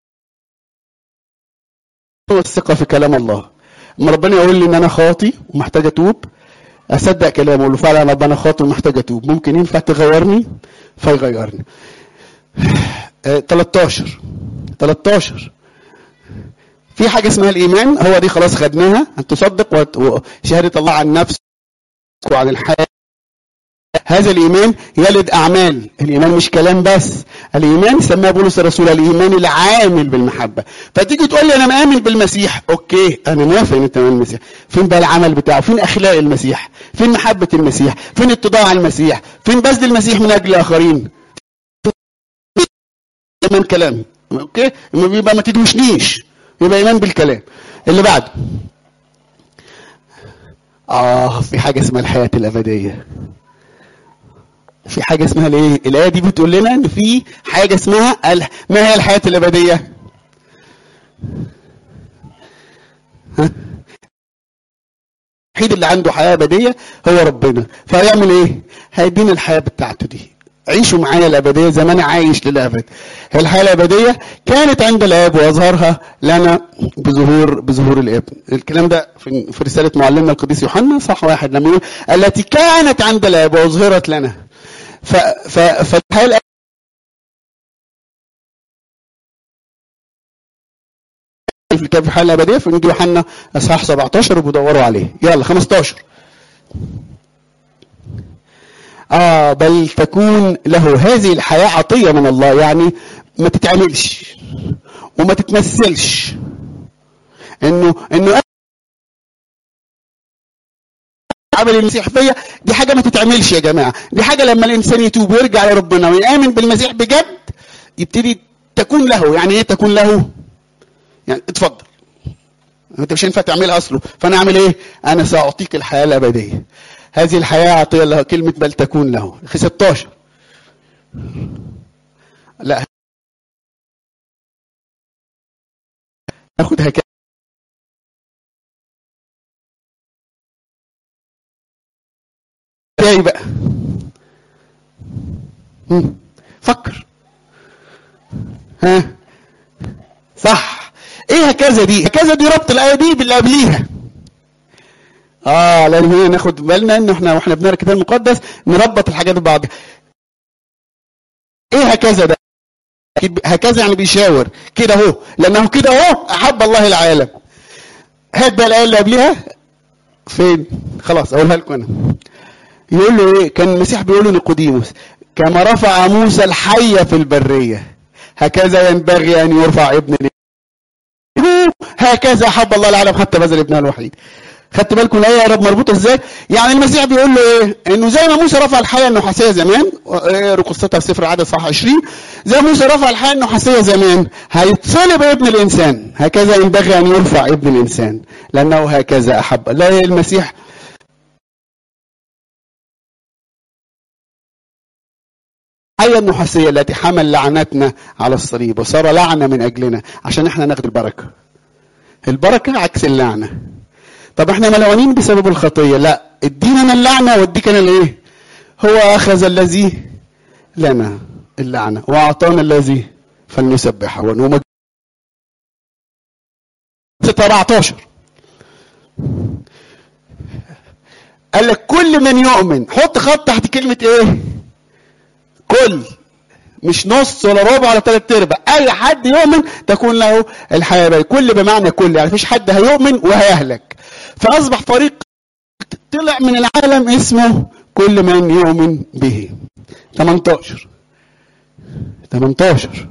الثقة في كلام الله لما ربنا يقول لي ان انا خاطي ومحتاج اتوب اصدق كلامه اقول له فعلا ربنا خاطي ومحتاج اتوب ممكن ينفع تغيرني فيغيرني 13 13 في حاجة اسمها الإيمان هو دي خلاص خدناها أن تصدق وشهادة الله عن نفسك وعن الحياة هذا الإيمان يلد أعمال الإيمان مش كلام بس الإيمان سماه بولس الرسول الإيمان العامل بالمحبة فتيجي تقول لي أنا مآمن بالمسيح أوكي أنا موافق إن أنت مآمن بالمسيح فين بقى العمل بتاعه فين أخلاق المسيح فين محبة المسيح فين اتضاع المسيح فين بذل المسيح من أجل الآخرين إيمان كلام أوكي يبقى ما تدوشنيش يبقى إيمان بالكلام اللي بعده آه في حاجة اسمها الحياة الأبدية في حاجه اسمها الايه الايه دي بتقول لنا ان في حاجه اسمها ال... ما هي الحياه الابديه ها الوحيد اللي عنده حياه ابديه هو ربنا فهيعمل ايه هيدينا الحياه بتاعته دي عيشوا معايا الابديه زي ما انا عايش للابد الحياه الابديه كانت عند الاب واظهرها لنا بظهور بظهور الابن الكلام ده في, في رساله معلمنا القديس يوحنا صح واحد لما يقول التي كانت عند الاب واظهرت لنا ف ف فالحياه في الكتاب الحياه الابديه في انجيل يوحنا اصحاح 17 وبيدوروا عليه يلا 15 اه بل تكون له هذه الحياه عطيه من الله يعني ما تتعملش وما تتمثلش انه انه عمل المسيح فيا دي حاجه ما تتعملش يا جماعه دي حاجه لما الانسان يتوب ويرجع لربنا ويامن بالمسيح بجد يبتدي تكون له يعني ايه تكون له يعني اتفضل انت مش هينفع تعملها اصله فانا اعمل ايه انا ساعطيك الحياه الابديه هذه الحياه عطيه له كلمه بل تكون له 16 لا ناخد هكذا ازاي بقى مم. فكر ها صح ايه هكذا دي هكذا دي ربط الايه دي باللي قبليها اه لان هنا ناخد بالنا ان احنا واحنا بنقرا الكتاب المقدس نربط الحاجات ببعض ايه هكذا ده هكذا يعني بيشاور كده اهو لانه كده اهو احب الله العالم هات بقى الايه اللي قبلها فين خلاص اقولها لكم انا يقول له ايه كان المسيح بيقول لنيقوديموس كما رفع موسى الحية في البرية هكذا ينبغي ان يرفع ابن هكذا احب الله العالم حتى بذل ابنه الوحيد خدت بالكم الايه يا رب مربوطه ازاي يعني المسيح بيقول له ايه انه زي ما موسى رفع الحياه النحاسيه زمان قصتها في سفر العدد صح 20 زي موسى رفع الحياه النحاسيه زمان هيتصلب ابن الانسان هكذا ينبغي ان يرفع ابن الانسان لانه هكذا احب لا المسيح الحية النحاسية التي حمل لعنتنا على الصليب وصار لعنة من أجلنا عشان احنا ناخد البركة البركة عكس اللعنة طب احنا ملعونين بسبب الخطية لا ادينا انا اللعنة واديك انا الايه هو اخذ الذي لنا اللعنة واعطانا الذي فلنسبحه ونوم 17 قال لك كل من يؤمن حط خط تحت كلمة ايه كل مش نص ولا ربع ولا ثلاث ارباع اي حد يؤمن تكون له الحياه بقى كل بمعنى كل يعني مفيش حد هيؤمن وهيهلك فاصبح فريق طلع من العالم اسمه كل من يؤمن به 18 18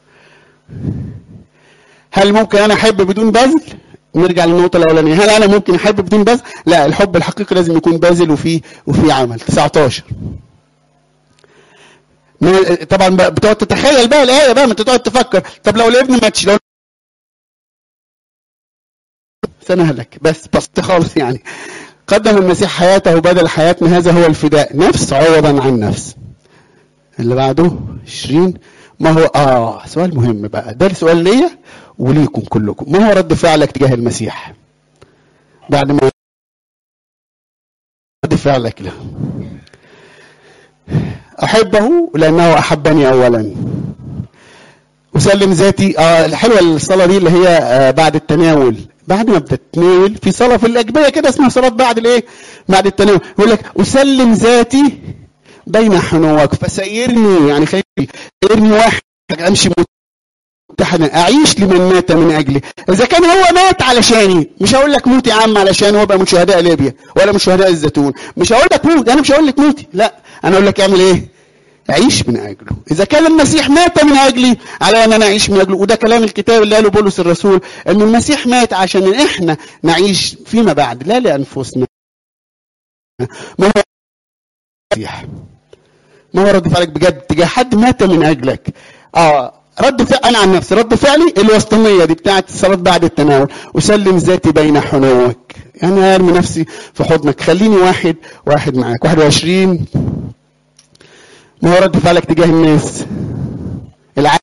هل ممكن انا احب بدون بذل نرجع للنقطه الاولانيه هل انا ممكن احب بدون بذل لا الحب الحقيقي لازم يكون باذل وفيه وفيه عمل 19 طبعا بتقعد تتخيل بقى الايه بقى ما انت تقعد تفكر طب لو الابن ماتش لو سنهلك بس بسط خالص يعني قدم المسيح حياته بدل حياتنا هذا هو الفداء نفس عوضا عن نفس اللي بعده 20 ما هو اه سؤال مهم بقى ده سؤال ليا وليكم كلكم ما هو رد فعلك تجاه المسيح بعد ما رد فعلك له أحبه لأنه أحبني أولا أسلم ذاتي آه الحلوة الصلاة دي اللي هي آه بعد التناول بعد ما بتتناول في صلاة في الأجبية كده اسمها صلاة بعد الإيه؟ بعد التناول يقول لك أسلم ذاتي بين حنوك فسيرني يعني خلي سيرني واحد أمشي متحدا أعيش لمن مات من أجلي إذا كان هو مات علشاني مش هقول لك موت يا عم علشان هو بقى من شهداء ليبيا ولا من شهداء الزيتون مش هقول لك موت أنا مش هقول لك موتي لا أنا أقول لك اعمل إيه؟ عيش من اجله اذا كان المسيح مات من اجلي على ان انا اعيش من اجله وده كلام الكتاب اللي قاله بولس الرسول ان المسيح مات عشان احنا نعيش فيما بعد لا لانفسنا ما هو المسيح ما هو رد فعلك بجد تجاه حد مات من اجلك اه رد فعل انا عن نفسي رد فعلي الوسطانيه دي بتاعت الصلاه بعد التناول اسلم ذاتي بين حنوك يعني ارمي نفسي في حضنك خليني واحد واحد معاك 21 ما هو رد فعلك تجاه الناس العالم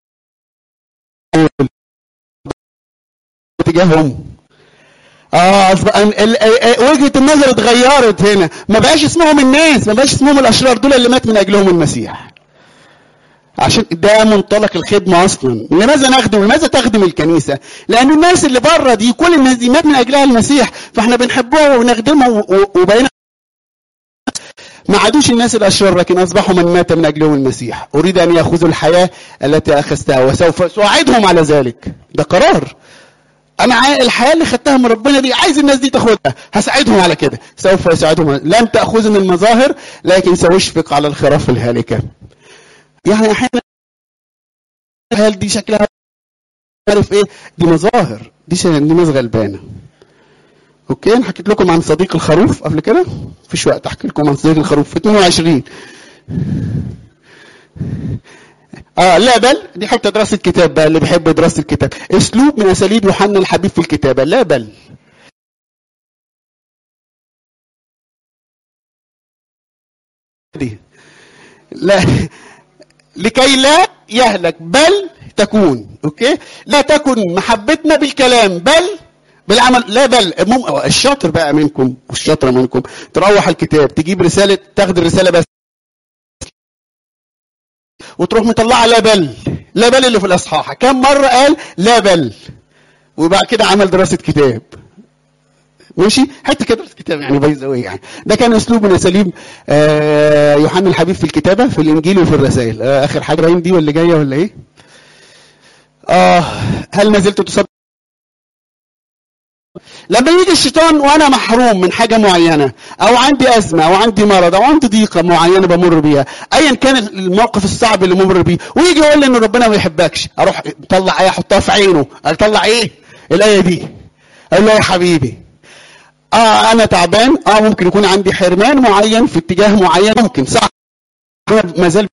تجاههم اه وجهه النظر اتغيرت هنا ما بقاش اسمهم الناس ما بقاش اسمهم الاشرار دول اللي مات من اجلهم المسيح عشان ده منطلق الخدمه اصلا لماذا نخدم لماذا تخدم الكنيسه لان الناس اللي بره دي كل الناس دي مات من اجلها المسيح فاحنا بنحبهم ونخدمهم وبقينا ما عادوش الناس الاشرار لكن اصبحوا من مات من اجلهم المسيح اريد ان ياخذوا الحياه التي اخذتها وسوف ساعدهم على ذلك ده قرار انا الحياه اللي خدتها من ربنا دي عايز الناس دي تاخدها هساعدهم على كده سوف اساعدهم لن تاخذني المظاهر لكن ساشفق على الخراف الهالكه يعني احيانا هل دي شكلها عارف ايه دي مظاهر دي دي ناس غلبانه اوكي انا حكيت لكم عن صديق الخروف قبل كده مفيش وقت احكي لكم عن صديق الخروف في 22 اه لا بل دي حته دراسه كتاب بقى اللي بيحب دراسه الكتاب اسلوب من اساليب يوحنا الحبيب في الكتابه لا بل دي لا لكي لا يهلك بل تكون اوكي لا تكن محبتنا بالكلام بل بالعمل لا بل الشاطر بقى منكم والشاطره منكم تروح الكتاب تجيب رساله تاخد الرساله بس وتروح مطلعه لا بل لا بل اللي في الاصحاح كم مره قال لا بل وبعد كده عمل دراسه كتاب ماشي حتى كده دراسه كتاب يعني بايظ قوي يعني ده كان اسلوب من اساليب آه يوحنا الحبيب في الكتابه في الانجيل وفي الرسائل آه اخر حاجه ابراهيم دي واللي جايه ولا ايه اه هل ما زلت تصدق لما يجي الشيطان وانا محروم من حاجه معينه او عندي ازمه او عندي مرض او عندي ضيقه معينه بمر بيها ايا كان الموقف الصعب اللي ممر بيه ويجي يقول لي ان ربنا ما يحبكش اروح اطلع ايه احطها في عينه اطلع ايه الايه دي اقول له يا حبيبي اه انا تعبان اه ممكن يكون عندي حرمان معين في اتجاه معين ممكن صح ما زال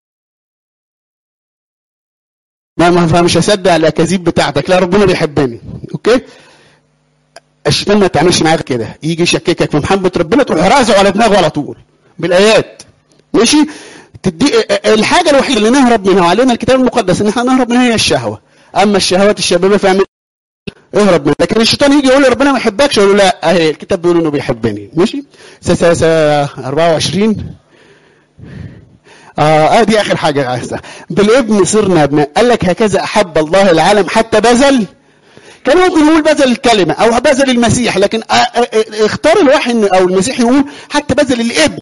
ما مش هصدق الاكاذيب بتاعتك لا ربنا بيحبني اوكي الشيطان ما تعملش معاك كده يجي يشككك في محبه ربنا تروح رازعه على دماغه على طول بالايات ماشي تدي الحاجه الوحيده اللي نهرب منها وعلينا الكتاب المقدس ان احنا نهرب منها هي الشهوه اما الشهوات الشبابيه فاعمل اهرب منها لكن الشيطان يجي يقول لي ربنا ما يحبكش اقول له لا اهي الكتاب بيقول انه بيحبني ماشي سا 24 اه ادي اخر حاجه عايزها بالابن صرنا ابناء قال لك هكذا احب الله العالم حتى بذل كان ممكن يقول بذل الكلمه او بذل المسيح لكن آه آه اختار الوحي إن او المسيح يقول حتى بذل الابن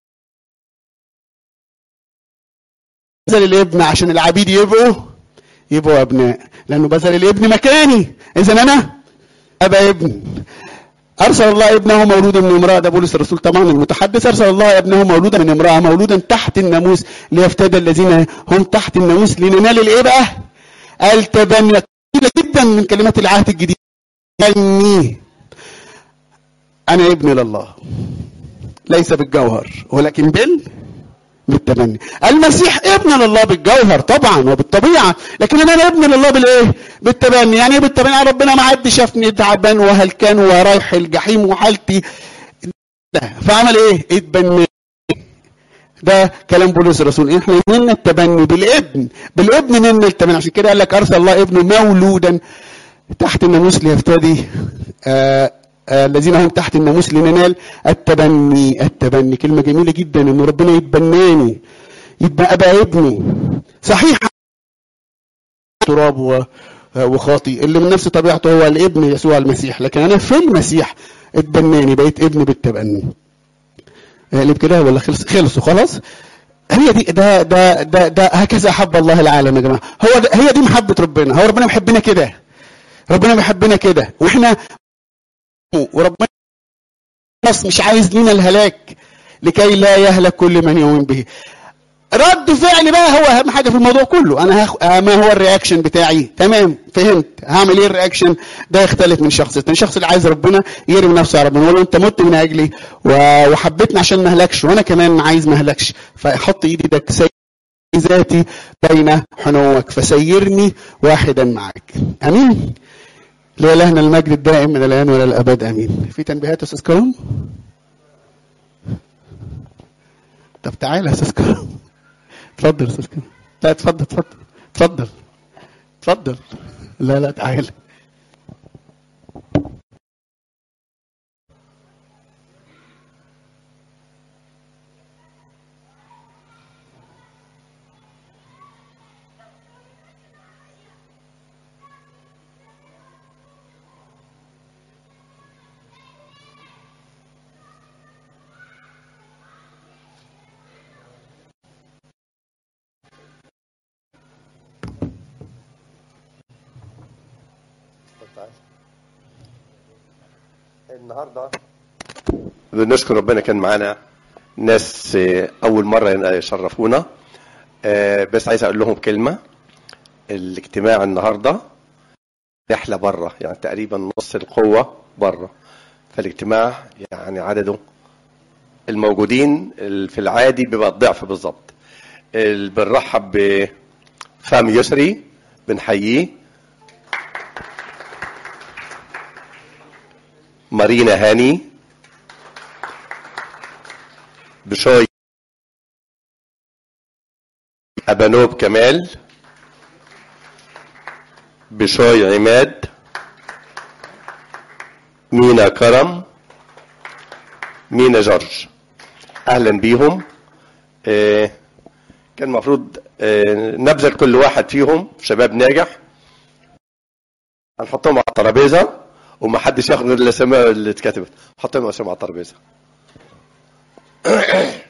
بذل الابن عشان العبيد يبقوا يبقوا ابناء لانه بذل الابن مكاني اذا انا ابقى ابن ارسل الله ابنه مولودا من امراه ده بولس الرسول طبعا المتحدث ارسل الله ابنه مولودا من امراه مولودا تحت الناموس ليفتدى الذين هم تحت الناموس لننال الايه بقى؟ التبني كتيرة جدا من كلمات العهد الجديد اني انا ابن لله ليس بالجوهر ولكن بال بالتبني المسيح ابن لله بالجوهر طبعا وبالطبيعه لكن انا ابن لله بالايه بالتبني يعني ايه بالتبني يعني ربنا ما حد شافني تعبان وهلكان ورايح الجحيم وحالتي ده فعمل ايه اتبنى ده كلام بولس الرسول احنا نلنا التبني بالابن بالابن نلنا التبني عشان كده قال لك ارسل الله ابنه مولودا تحت الناموس ليفتدي آه الذين هم تحت الناموس لننال التبني التبني كلمة جميلة جدا ان ربنا يتبناني يبقى ابقى ابني صحيح تراب وخاطي اللي من نفس طبيعته هو الابن يسوع المسيح لكن انا في المسيح اتبناني بقيت ابن بالتبني اللي بكده ولا خلص خلصوا خلاص هي دي ده ده ده ده هكذا احب الله العالم يا جماعه هو ده هي دي محبه ربنا هو ربنا بيحبنا كده ربنا بيحبنا كده واحنا وربنا مش عايز لينا الهلاك لكي لا يهلك كل من يؤمن به رد فعل بقى هو اهم حاجه في الموضوع كله انا هخ... ما هو الرياكشن بتاعي تمام فهمت هعمل ايه الرياكشن ده يختلف من شخص التاني الشخص اللي عايز ربنا يرمي نفسه على ربنا يقول له انت مت من اجلي و... وحبيتني عشان ما اهلكش وانا كمان عايز ما اهلكش فحط ايدي ده سي ذاتي بين حنوك فسيرني واحدا معك امين لإلهنا المجد الدائم من الآن وإلى الأبد آمين. في تنبيهات يا أستاذ كرم؟ طب تعالى يا أستاذ كرم. اتفضل يا أستاذ كرم. لا اتفضل اتفضل اتفضل اتفضل. لا لا تعالى. النهارده بنشكر ربنا كان معانا ناس اول مره يشرفونا بس عايز اقول لهم كلمه الاجتماع النهارده رحله بره يعني تقريبا نص القوه بره فالاجتماع يعني عدده الموجودين في العادي بيبقى الضعف بالظبط بنرحب بفام يسري بنحييه مارينا هاني بشوي أبانوب كمال بشوي عماد مينا كرم مينا جورج أهلا بيهم آه كان المفروض آه نبذل كل واحد فيهم شباب ناجح هنحطهم على الترابيزه وما حدش ياخد غير الاسماء اللي اتكتبت حطينا اسامي على الترابيزه